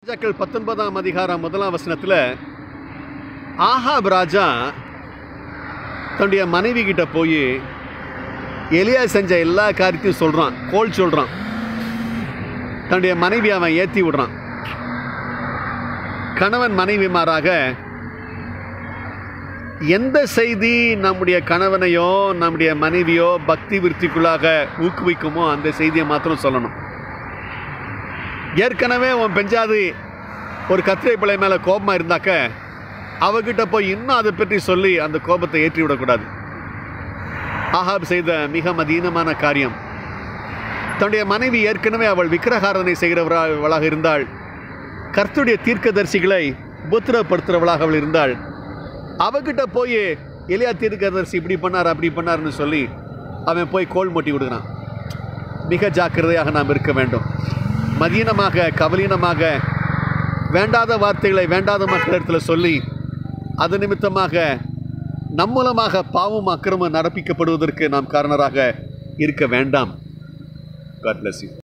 ராஜாக்கள் பத்தொன்பதாம் அதிகாரம் முதலாம் வசனத்தில் ஆஹாப் ராஜா தன்னுடைய மனைவி கிட்ட போய் எலியா செஞ்ச எல்லா காரியத்தையும் சொல்கிறான் கோல் சொல்கிறான் தன்னுடைய மனைவி அவன் ஏற்றி விடுறான் கணவன் மனைவிமாராக எந்த செய்தி நம்முடைய கணவனையோ நம்முடைய மனைவியோ பக்தி விருத்திக்குள்ளாக ஊக்குவிக்குமோ அந்த செய்தியை மாத்திரம் சொல்லணும் ஏற்கனவே உன் பெஞ்சாதி ஒரு கத்திரை பிள்ளை மேலே கோபமாக இருந்தாக்க அவகிட்ட போய் இன்னும் அதை பற்றி சொல்லி அந்த கோபத்தை ஏற்றி விடக்கூடாது ஆஹாப் செய்த மிக மதீனமான காரியம் தன்னுடைய மனைவி ஏற்கனவே அவள் விக்கிரகாரனை செய்கிறவளாக இருந்தாள் கர்த்துடைய தீர்க்கதரிசிகளை உபத்திரப்படுத்துகிறவளாக அவள் இருந்தாள் அவகிட்ட போய் எலியா தீர்க்கதரிசி இப்படி பண்ணார் அப்படி பண்ணார்னு சொல்லி அவன் போய் கோல் மூட்டி விடுகிறான் மிக ஜாக்கிரதையாக நாம் இருக்க வேண்டும் மதீனமாக கவலீனமாக வேண்டாத வார்த்தைகளை வேண்டாத மக்களிடத்தில் சொல்லி அது நிமித்தமாக நம் மூலமாக பாவம் அக்கிரமம் நடப்பிக்கப்படுவதற்கு நாம் காரணராக இருக்க வேண்டாம் God bless you.